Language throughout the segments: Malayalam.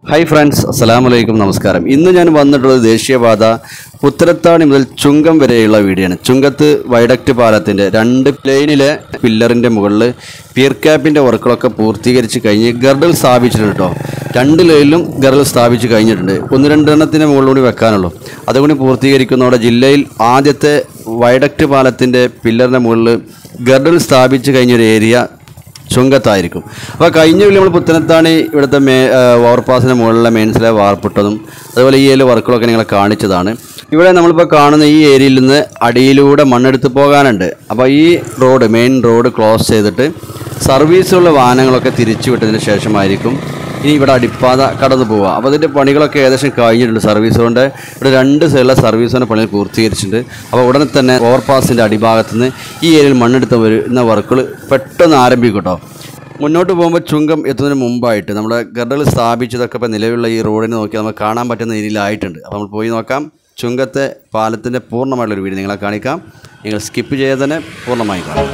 ഹായ് ഫ്രണ്ട്സ് അസ്സലാമു അലൈക്കും നമസ്കാരം ഇന്ന് ഞാൻ വന്നിട്ടുള്ളത് ദേശീയപാത പുത്തലത്താണി മുതൽ ചുങ്കം വരെയുള്ള വീഡിയോയാണ് ചുങ്കത്ത് വൈഡക്റ്റ് പാലത്തിൻ്റെ രണ്ട് പ്ലെയിനിലെ പില്ലറിൻ്റെ മുകളിൽ പിയർ ക്യാപ്പിൻ്റെ വർക്കുകളൊക്കെ പൂർത്തീകരിച്ച് കഴിഞ്ഞ് ഗർഡൽ സ്ഥാപിച്ചിട്ടുണ്ട് കേട്ടോ രണ്ട് ലൈനിലും ഗർഡൽ സ്ഥാപിച്ച് കഴിഞ്ഞിട്ടുണ്ട് ഒന്ന് രണ്ടെണ്ണത്തിൻ്റെ മുകളിലൂടി വെക്കാനുള്ളൂ അതുകൂടി പൂർത്തീകരിക്കുന്നതോടെ ജില്ലയിൽ ആദ്യത്തെ വൈഡക്റ്റ് പാലത്തിൻ്റെ പില്ലറിൻ്റെ മുകളിൽ ഗർഡൽ സ്ഥാപിച്ച് കഴിഞ്ഞൊരു ഏരിയ ചുങ്കത്തായിരിക്കും അപ്പോൾ കഴിഞ്ഞ വീട്ടിൽ നമ്മൾ പുത്തനത്താണി ഇവിടുത്തെ മേ ഓവർപാസിന് മുകളിലെ മെയിൻസിലെ വാർപ്പിട്ടതും അതുപോലെ ഈ ഏരിയയിലെ വർക്കുകളൊക്കെ നിങ്ങളെ കാണിച്ചതാണ് ഇവിടെ നമ്മളിപ്പോൾ കാണുന്ന ഈ ഏരിയയിൽ നിന്ന് അടിയിലൂടെ മണ്ണെടുത്ത് പോകാനുണ്ട് അപ്പോൾ ഈ റോഡ് മെയിൻ റോഡ് ക്ലോസ് ചെയ്തിട്ട് സർവീസുള്ള വാഹനങ്ങളൊക്കെ തിരിച്ചു വിട്ടതിന് ശേഷമായിരിക്കും ഇനി ഇവിടെ അടിപ്പാത കടന്നു പോവുക അപ്പോൾ അതിൻ്റെ പണികളൊക്കെ ഏകദേശം കഴിഞ്ഞിട്ടുണ്ട് സർവീസ് കൊണ്ട് ഇവിടെ രണ്ട് സൈഡിലെ സർവീസിൻ്റെ പണികൾ പൂർത്തീകരിച്ചിട്ടുണ്ട് അപ്പോൾ ഉടനെ തന്നെ ഓവർപാസിൻ്റെ അടിഭാഗത്ത് നിന്ന് ഈ ഏരിയയിൽ മണ്ണെടുത്ത് വരുന്ന വർക്കുകൾ പെട്ടെന്ന് ആരംഭിക്കും കേട്ടോ മുന്നോട്ട് പോകുമ്പോൾ ചുങ്കം എത്തുന്നതിന് മുമ്പായിട്ട് നമ്മുടെ ഗർഡകൾ സ്ഥാപിച്ചതൊക്കെ ഇപ്പോൾ നിലവിലുള്ള ഈ റോഡിനെ നോക്കി നമുക്ക് കാണാൻ പറ്റുന്ന രീതിയിലായിട്ടുണ്ട് അപ്പോൾ നമ്മൾ പോയി നോക്കാം ചുങ്കത്തെ പാലത്തിൻ്റെ പൂർണ്ണമായിട്ടുള്ളൊരു വീഡിയോ നിങ്ങളെ കാണിക്കാം നിങ്ങൾ സ്കിപ്പ് ചെയ്യാതെ തന്നെ പൂർണ്ണമായി കാണാം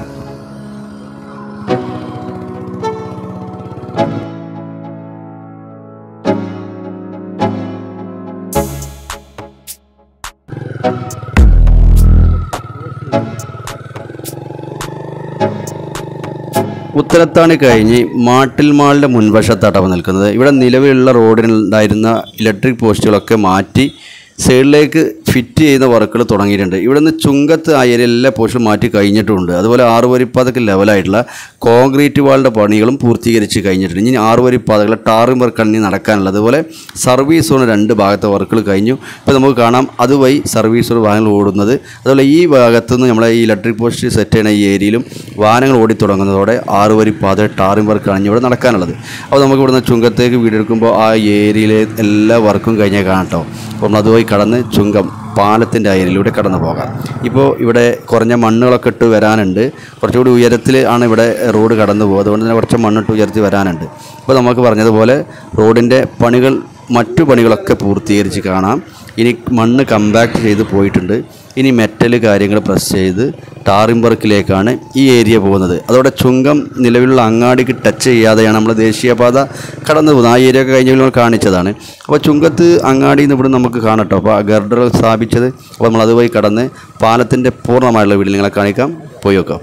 ഉത്തരത്താണി കഴിഞ്ഞ് മാട്ടിൽ മാളിൻ്റെ മുൻവശത്താട്ടാണ് നിൽക്കുന്നത് ഇവിടെ നിലവിലുള്ള റോഡിനുണ്ടായിരുന്ന ഇലക്ട്രിക് പോസ്റ്റുകളൊക്കെ മാറ്റി സൈഡിലേക്ക് ഫിറ്റ് ചെയ്യുന്ന വർക്കുകൾ തുടങ്ങിയിട്ടുണ്ട് ഇവിടെ നിന്ന് ചുങ്കത്ത് ആ ഏരിയ എല്ലാ പോസ്റ്റും മാറ്റി കഴിഞ്ഞിട്ടുമുണ്ട് അതുപോലെ ആറുവരിപ്പാതക്ക് ലെവലായിട്ടുള്ള കോൺക്രീറ്റ് വാളിൻ്റെ പണികളും പൂർത്തീകരിച്ച് കഴിഞ്ഞിട്ടുണ്ട് ഇനി ആറുവരിപ്പാതകളെ ടാറിംഗ് വർക്കാണ് ഇനി നടക്കാനുള്ളത് അതുപോലെ സർവീസ് സോൺ രണ്ട് ഭാഗത്തെ വർക്കുകൾ കഴിഞ്ഞു ഇപ്പോൾ നമുക്ക് കാണാം അതുവഴി സർവീസ് സോൺ വാഹനങ്ങൾ ഓടുന്നത് അതുപോലെ ഈ ഭാഗത്തുനിന്ന് നമ്മളെ ഈ ഇലക്ട്രിക് പോസ്റ്റ് സെറ്റ് ചെയ്യുന്ന ഈ ഏരിയയിലും വാഹനങ്ങൾ ഓടി തുടങ്ങുന്നതോടെ ആറുവരി പാത ടാറിംഗ് വർക്കാണ് ഇനി ഇവിടെ നടക്കാനുള്ളത് അപ്പോൾ നമുക്ക് ഇവിടുന്ന് ചുങ്കത്തേക്ക് വീടെടുക്കുമ്പോൾ ആ ഏരിയയിലെ എല്ലാ വർക്കും കഴിഞ്ഞാൽ കാണാം കേട്ടോ അപ്പോൾ അതുവഴി കടന്ന് ചുങ്കം പാലത്തിൻ്റെ അയലിലൂടെ കടന്നു പോകാം ഇപ്പോൾ ഇവിടെ കുറഞ്ഞ മണ്ണുകളൊക്കെ ഇട്ട് വരാനുണ്ട് കുറച്ചുകൂടി ഉയരത്തിൽ ആണ് ഇവിടെ റോഡ് കടന്നു പോകുക അതുകൊണ്ട് തന്നെ കുറച്ച് മണ്ണിട്ട് ഉയർത്തി വരാനുണ്ട് ഇപ്പോൾ നമുക്ക് പറഞ്ഞതുപോലെ റോഡിൻ്റെ പണികൾ മറ്റു പണികളൊക്കെ പൂർത്തീകരിച്ച് കാണാം ഇനി മണ്ണ് കമ്പാക്ട് ചെയ്ത് പോയിട്ടുണ്ട് ഇനി മെറ്റൽ കാര്യങ്ങൾ പ്രസ് ചെയ്ത് ടാറിംഗ് വർക്കിലേക്കാണ് ഈ ഏരിയ പോകുന്നത് അതോടെ ചുങ്കം നിലവിലുള്ള അങ്ങാടിക്ക് ടച്ച് ചെയ്യാതെയാണ് നമ്മൾ ദേശീയപാത കടന്നു പോകുന്നത് ആ ഏരിയ ഒക്കെ കഴിഞ്ഞ നമ്മൾ കാണിച്ചതാണ് അപ്പോൾ ചുങ്കത്ത് അങ്ങാടിയിൽ നിന്ന് ഇവിടെ നമുക്ക് കാണട്ടോ അപ്പോൾ ഗർഡർ സ്ഥാപിച്ചത് അപ്പോൾ നമ്മൾ അതുവഴി കടന്ന് പാലത്തിൻ്റെ പൂർണ്ണമായുള്ള വീട്ടിൽ നിങ്ങളെ കാണിക്കാം പോയി നോക്കാം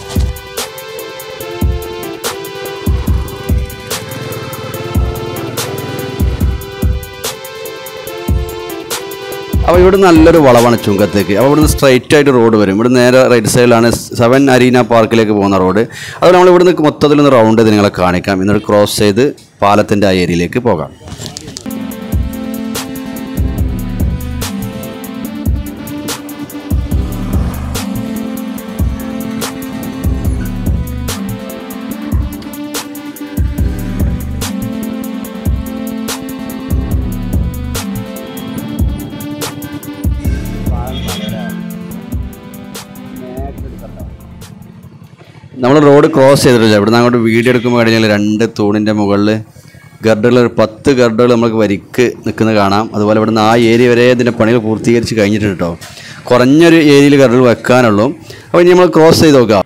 അപ്പോൾ ഇവിടെ നല്ലൊരു വളവാണ് ചുങ്കത്തേക്ക് അപ്പോൾ ഇവിടുന്ന് സ്ട്രൈറ്റ് ആയിട്ട് റോഡ് വരും ഇവിടെ നേരെ റൈറ്റ് സൈഡിലാണ് സെവൻ അരീന പാർക്കിലേക്ക് പോകുന്ന റോഡ് അതുപോലെ നമ്മൾ ഇവിടുന്ന് മൊത്തത്തിലൊന്ന് റൗണ്ട് ചെയ്ത് നിങ്ങളെ കാണിക്കാം എന്നിട്ട് ക്രോസ് ചെയ്ത് പാലത്തിൻ്റെ ആ ഏരിയയിലേക്ക് പോകാം നമ്മൾ റോഡ് ക്രോസ് ചെയ്തിട്ടില്ല ഇവിടുന്ന് അങ്ങോട്ട് വീഡിയോ എടുക്കുമ്പോൾ കഴിഞ്ഞാൽ രണ്ട് തൂണിൻ്റെ മുകളിൽ ഗർഡുകൾ ഒരു പത്ത് ഗർഡുകൾ നമുക്ക് വരിക്ക് നിൽക്കുന്നത് കാണാം അതുപോലെ ഇവിടുന്ന് ആ ഏരിയ വരെ ഇതിൻ്റെ പണികൾ പൂർത്തീകരിച്ച് കഴിഞ്ഞിട്ടുണ്ട് കേട്ടോ കുറഞ്ഞൊരു ഏരിയയിൽ ഗർഡുകൾ വെക്കാനുള്ളൂ അപ്പോൾ ഇനി നമ്മൾ ക്രോസ് ചെയ്ത് നോക്കാം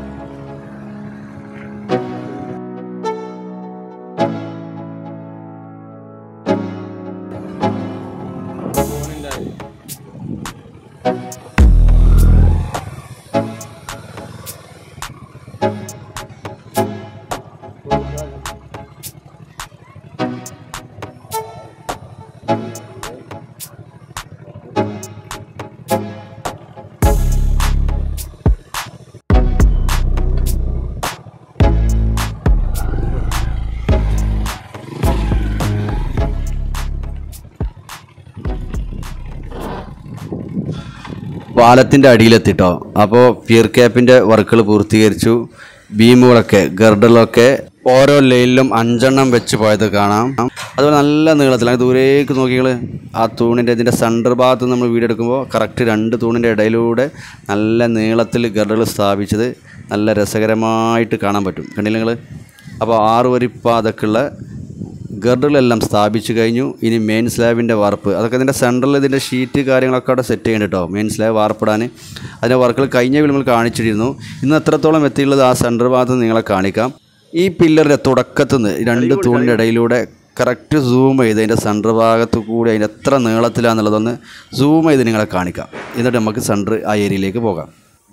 പാലത്തിൻ്റെ അടിയിലെത്തിട്ടോ അപ്പോൾ പിയർ ക്യാപ്പിൻ്റെ വർക്കുകൾ പൂർത്തീകരിച്ചു ബീമുകളൊക്കെ ഗർഡറിലൊക്കെ ഓരോ ലൈനിലും അഞ്ചെണ്ണം വെച്ച് പോയത് കാണാം അതുപോലെ നല്ല നീളത്തിൽ അങ്ങ് ദൂരേക്ക് നോക്കിയാൽ ആ തൂണിൻ്റെ ഇതിൻ്റെ സെൻറ്റർ ഭാഗത്ത് നമ്മൾ വീഡിയോ എടുക്കുമ്പോൾ കറക്റ്റ് രണ്ട് തൂണിൻ്റെ ഇടയിലൂടെ നല്ല നീളത്തിൽ ഗർഡറുകൾ സ്ഥാപിച്ചത് നല്ല രസകരമായിട്ട് കാണാൻ പറ്റും കണ്ടില്ല നിങ്ങൾ അപ്പോൾ ആറ് വരിപ്പാതൊക്കെയുള്ള ഗർഡറിലെല്ലാം സ്ഥാപിച്ചു കഴിഞ്ഞു ഇനി മെയിൻ സ്ലാബിൻ്റെ വാർപ്പ് അതൊക്കെ ഇതിൻ്റെ സെൻറ്ററിൽ ഇതിൻ്റെ ഷീറ്റ് കാര്യങ്ങളൊക്കെ അവിടെ സെറ്റ് ചെയ്യണം കേട്ടോ മെയിൻ സ്ലാബ് വാർപ്പിടാൻ അതിൻ്റെ വർക്കുകൾ കഴിഞ്ഞ വീട് നമ്മൾ കാണിച്ചിരുന്നു ഇന്ന് എത്രത്തോളം എത്തിയുള്ളത് ആ സെൻറ്റർ ഭാഗത്ത് നിന്ന് നിങ്ങളെ കാണിക്കാം ഈ പില്ലറിൻ്റെ തുടക്കത്തു നിന്ന് രണ്ട് തൂണിൻ്റെ ഇടയിലൂടെ കറക്റ്റ് സൂം ചെയ്ത് അതിൻ്റെ സെൻറ്റർ ഭാഗത്ത് കൂടി അതിൻ്റെ എത്ര നീളത്തിലാണെന്നുള്ളതൊന്ന് സൂം ചെയ്ത് നിങ്ങളെ കാണിക്കാം എന്നിട്ട് നമുക്ക് സെൻറ്റർ ആ ഏരിയയിലേക്ക് പോകാം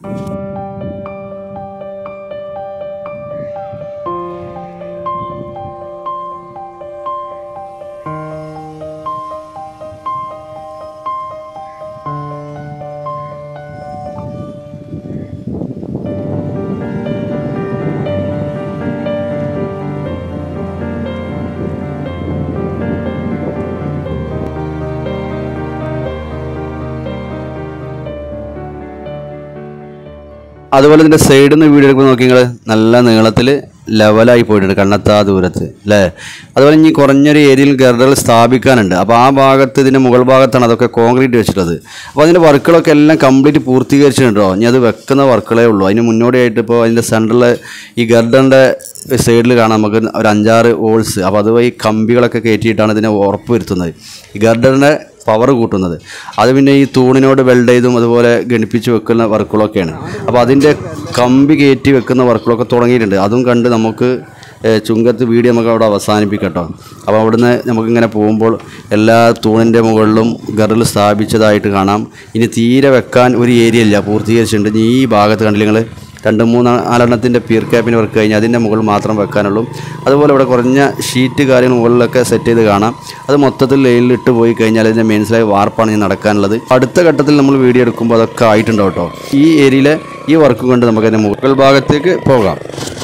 അതുപോലെ ഇതിൻ്റെ സൈഡിൽ നിന്ന് വീഡിയോ എടുക്കുമ്പോൾ നോക്കി നിങ്ങൾ നല്ല നീളത്തിൽ ലെവലായി പോയിട്ടുണ്ട് കണ്ണെത്താ ദൂരത്ത് അല്ലേ അതുപോലെ ഇനി കുറഞ്ഞൊരു ഏരിയയിൽ ഗർഡറുകൾ സ്ഥാപിക്കാനുണ്ട് അപ്പോൾ ആ ഭാഗത്ത് ഇതിൻ്റെ മുകൾ ഭാഗത്താണ് അതൊക്കെ കോൺക്രീറ്റ് വെച്ചിട്ടുള്ളത് അപ്പോൾ അതിൻ്റെ വർക്കുകളൊക്കെ എല്ലാം കംപ്ലീറ്റ് പൂർത്തീകരിച്ചിട്ടുണ്ടോ ഇനി അത് വെക്കുന്ന വർക്കുകളേ ഉള്ളൂ അതിന് മുന്നോടിയായിട്ട് ഇപ്പോൾ അതിൻ്റെ സെൻറ്ററിൽ ഈ ഗർഡറിൻ്റെ സൈഡിൽ കാണാം നമുക്ക് ഒരു അഞ്ചാറ് ഓൾസ് അപ്പോൾ അതുവഴി കമ്പികളൊക്കെ കയറ്റിയിട്ടാണ് ഇതിനെ ഉറപ്പ് വരുത്തുന്നത് ഈ ഗർഡറിൻ്റെ പവർ കൂട്ടുന്നത് അത് പിന്നെ ഈ തൂണിനോട് വെൽഡ് ചെയ്തും അതുപോലെ ഗണിപ്പിച്ച് വെക്കുന്ന വർക്കുകളൊക്കെയാണ് അപ്പോൾ അതിൻ്റെ കമ്പി കയറ്റി വെക്കുന്ന വർക്കുകളൊക്കെ തുടങ്ങിയിട്ടുണ്ട് അതും കണ്ട് നമുക്ക് ഏഹ്, ചുങ്കത്ത് വീഡിയോ നമുക്ക് അവിടെ അവസാനിപ്പിക്കട്ടോ അപ്പോൾ അവിടുന്ന് നമുക്കിങ്ങനെ പോകുമ്പോൾ എല്ലാ തൂണിൻ്റെ മുകളിലും ഗറിൽ സ്ഥാപിച്ചതായിട്ട് കാണാം ഇനി തീരെ വെക്കാൻ ഒരു ഏരിയ ഇല്ല പൂർത്തീകരിച്ചിട്ടുണ്ട് ഇനി ഈ ഭാഗത്ത് കണ്ടില്ല നിങ്ങൾ രണ്ട് മൂന്ന് നാലെണ്ണത്തിൻ്റെ പിയർ ക്യാപ്പിന് വർക്ക് കഴിഞ്ഞ് അതിൻ്റെ മുകളിൽ മാത്രം വെക്കാനുള്ളൂ അതുപോലെ ഇവിടെ കുറഞ്ഞ ഷീറ്റ് കാര്യങ്ങൾ മുകളിലൊക്കെ സെറ്റ് ചെയ്ത് കാണാം അത് മൊത്തത്തിൽ ലൈനിൽ ഇട്ട് പോയി കഴിഞ്ഞാൽ അതിൻ്റെ മെയിൻസിലായി വാർപ്പാണ് ഇനി നടക്കാനുള്ളത് അടുത്ത ഘട്ടത്തിൽ നമ്മൾ വീഡിയോ എടുക്കുമ്പോൾ അതൊക്കെ ആയിട്ടുണ്ടാവും കേട്ടോ ഈ ഏരിയയിലെ ഈ വർക്ക് കൊണ്ട് നമുക്ക് അതിൻ്റെ മുകൾ ഭാഗത്തേക്ക് പോകാം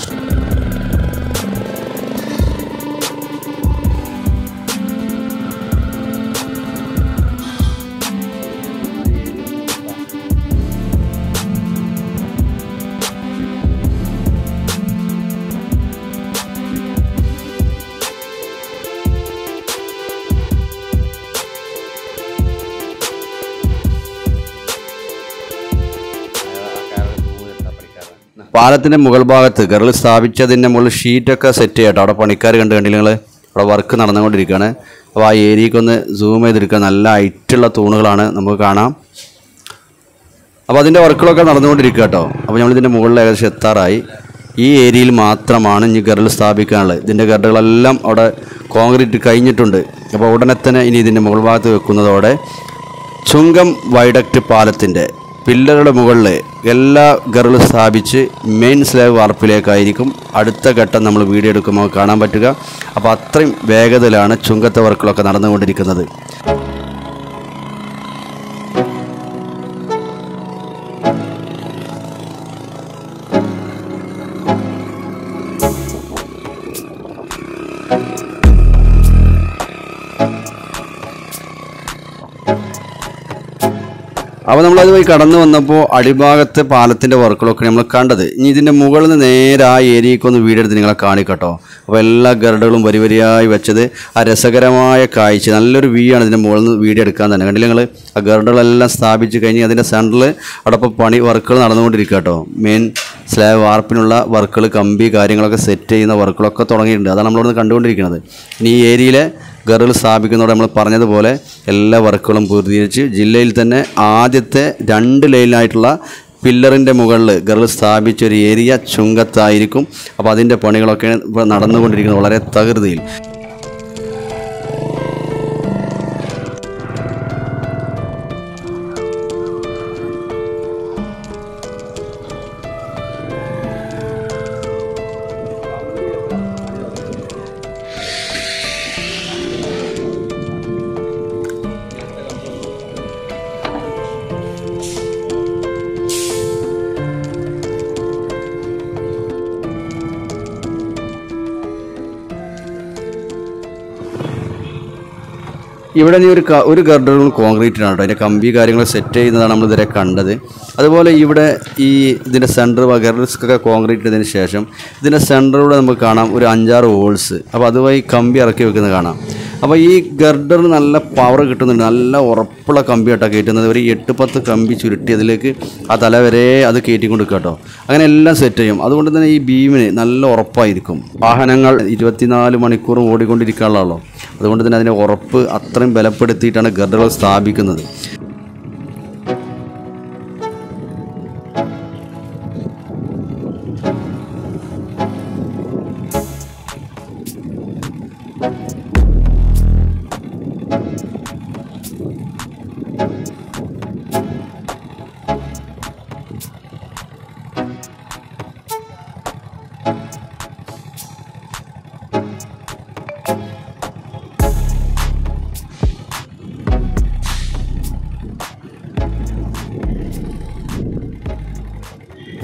പാലത്തിൻ്റെ മുകൾ ഭാഗത്ത് ഗറിൽ സ്ഥാപിച്ചതിൻ്റെ മുകളിൽ ഷീറ്റൊക്കെ സെറ്റ് ചെയ്യട്ടോ അവിടെ പണിക്കാർ കണ്ട് കണ്ടില്ല നിങ്ങൾ അവിടെ വർക്ക് നടന്നുകൊണ്ടിരിക്കുകയാണ് അപ്പോൾ ആ ഏരിയയ്ക്ക് ഒന്ന് സൂം ചെയ്തെടുക്കുക നല്ല ഹൈറ്റുള്ള തൂണുകളാണ് നമുക്ക് കാണാം അപ്പോൾ അതിൻ്റെ വർക്കുകളൊക്കെ നടന്നുകൊണ്ടിരിക്കുക കേട്ടോ അപ്പോൾ നമ്മളിതിൻ്റെ മുകളിൽ ഏകദേശം എത്താറായി ഈ ഏരിയയിൽ മാത്രമാണ് ഇനി ഗറിൽ സ്ഥാപിക്കാനുള്ളത് ഇതിൻ്റെ ഗറുകളെല്ലാം അവിടെ കോൺക്രീറ്റ് കഴിഞ്ഞിട്ടുണ്ട് അപ്പോൾ ഉടനെ തന്നെ ഇനി ഇതിൻ്റെ മുകൾ ഭാഗത്ത് വെക്കുന്നതോടെ ചുങ്കം വൈഡക്റ്റ് പാലത്തിൻ്റെ പില്ലറുടെ മുകളിൽ എല്ലാ ഗറുകളും സ്ഥാപിച്ച് മെയിൻ സ്ലാബ് വാർപ്പിലേക്കായിരിക്കും അടുത്ത ഘട്ടം നമ്മൾ വീഡിയോ എടുക്കുമ്പോൾ കാണാൻ പറ്റുക അപ്പോൾ അത്രയും വേഗതയിലാണ് ചുങ്കത്തെ വർക്കുകളൊക്കെ നടന്നുകൊണ്ടിരിക്കുന്നത് അപ്പോൾ നമ്മളത് പോയി കടന്നു വന്നപ്പോൾ അടിഭാഗത്തെ പാലത്തിൻ്റെ വർക്കുകളൊക്കെ നമ്മൾ കണ്ടത് ഇനി ഇതിൻ്റെ മുകളിൽ നിന്ന് നേരെ ആ ഏരിയയ്ക്ക് ഒന്ന് വീടെടുത്ത് നിങ്ങളെ കാണിക്കട്ടോ അപ്പോൾ എല്ലാ ഗർഡുകളും വരി വരിയായി വെച്ചത് ആ രസകരമായ കാഴ്ച നല്ലൊരു വ്യൂ ആണ് ഇതിൻ്റെ മുകളിൽ നിന്ന് വീഡിയോ എടുക്കാൻ തന്നെ കണ്ടില്ല നിങ്ങൾ ആ ഗർഡുകളെല്ലാം സ്ഥാപിച്ച് കഴിഞ്ഞ് അതിൻ്റെ സെൻറ്ററിൽ അവിടെ ഇപ്പോൾ പണി വർക്കുകൾ നടന്നുകൊണ്ടിരിക്കുക കേട്ടോ മെയിൻ സ്ലാബ് വാർപ്പിനുള്ള വർക്കുകൾ കമ്പി കാര്യങ്ങളൊക്കെ സെറ്റ് ചെയ്യുന്ന വർക്കുകളൊക്കെ തുടങ്ങിയിട്ടുണ്ട് അതാണ് നമ്മളിവിടെ കണ്ടുകൊണ്ടിരിക്കുന്നത് ഇനി ഈ ഏരിയയിലെ ഗറുകൾ സ്ഥാപിക്കുന്നതോടെ നമ്മൾ പറഞ്ഞതുപോലെ എല്ലാ വർക്കുകളും പൂർത്തീകരിച്ച് ജില്ലയിൽ തന്നെ ആദ്യത്തെ രണ്ട് ലൈനിലായിട്ടുള്ള പില്ലറിൻ്റെ മുകളിൽ ഗറുകൾ സ്ഥാപിച്ച ഒരു ഏരിയ ചുങ്കത്തായിരിക്കും അപ്പോൾ അതിൻ്റെ പണികളൊക്കെ ഇപ്പോൾ നടന്നുകൊണ്ടിരിക്കുന്നത് വളരെ തകൃതിയിൽ ഇവിടെ നീ ഒരു ക- ഒരു ഗർഡറും കോൺക്രീറ്റിനാണ് കേട്ടോ അതിൻ്റെ കമ്പി കാര്യങ്ങൾ സെറ്റ് ചെയ്യുന്നതാണ് നമ്മൾ ഇതുവരെ കണ്ടത് അതുപോലെ ഇവിടെ ഈ ഇതിൻ്റെ സെൻറ്റർ ഗർഡർസ്ക്കൊക്കെ കോൺക്രീറ്റ് ചെയ്തതിന് ശേഷം ഇതിൻ്റെ സെൻറ്ററിലൂടെ നമുക്ക് കാണാം ഒരു അഞ്ചാറ് ഹോൾസ് അപ്പോൾ അതുവഴി കമ്പി ഇറക്കി വെക്കുന്നത് കാണാം അപ്പോൾ ഈ ഗർഡറിന് നല്ല പവർ കിട്ടുന്നുണ്ട് നല്ല ഉറപ്പുള്ള കമ്പി കേട്ടോ കയറ്റുന്നത് ഒരു എട്ട് പത്ത് കമ്പി ചുരുട്ടി അതിലേക്ക് ആ തല വരെ അത് കയറ്റിക്കൊണ്ട് കേട്ടോ അങ്ങനെ എല്ലാം സെറ്റ് ചെയ്യും അതുകൊണ്ട് തന്നെ ഈ ബീമിന് നല്ല ഉറപ്പായിരിക്കും വാഹനങ്ങൾ ഇരുപത്തിനാല് മണിക്കൂറും ഓടിക്കൊണ്ടിരിക്കാനുള്ളതാണല്ലോ അതുകൊണ്ട് തന്നെ അതിൻ്റെ ഉറപ്പ് അത്രയും ബലപ്പെടുത്തിയിട്ടാണ് ഗർഡറുകൾ സ്ഥാപിക്കുന്നത്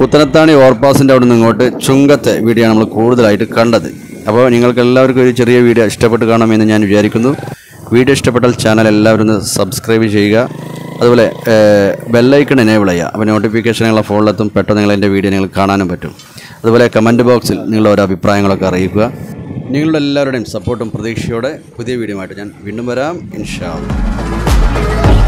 പുത്തനത്താണി ഓവർപാസിൻ്റെ അവിടെ നിന്ന് ഇങ്ങോട്ട് ചുങ്കത്തെ വീഡിയോ ആണ് നമ്മൾ കൂടുതലായിട്ട് കണ്ടത് അപ്പോൾ നിങ്ങൾക്ക് എല്ലാവർക്കും ഒരു ചെറിയ വീഡിയോ ഇഷ്ടപ്പെട്ട് കാണാമെന്ന് ഞാൻ വിചാരിക്കുന്നു വീഡിയോ ഇഷ്ടപ്പെട്ടാൽ ചാനൽ എല്ലാവരും ഒന്ന് സബ്സ്ക്രൈബ് ചെയ്യുക അതുപോലെ ബെല്ലൈക്കൺ എനേബിൾ ചെയ്യുക അപ്പോൾ നോട്ടിഫിക്കേഷൻ നിങ്ങളെ ഫോണിലെത്തും പെട്ടെന്ന് നിങ്ങൾ എൻ്റെ വീഡിയോ നിങ്ങൾ കാണാനും പറ്റും അതുപോലെ കമൻറ്റ് ബോക്സിൽ നിങ്ങളുടെ ഓരോ അഭിപ്രായങ്ങളൊക്കെ അറിയിക്കുക നിങ്ങളുടെ എല്ലാവരുടെയും സപ്പോർട്ടും പ്രതീക്ഷയോടെ പുതിയ വീഡിയോ ആയിട്ട് ഞാൻ വീണ്ടും വരാം ഇൻഷാ അല്ലാ.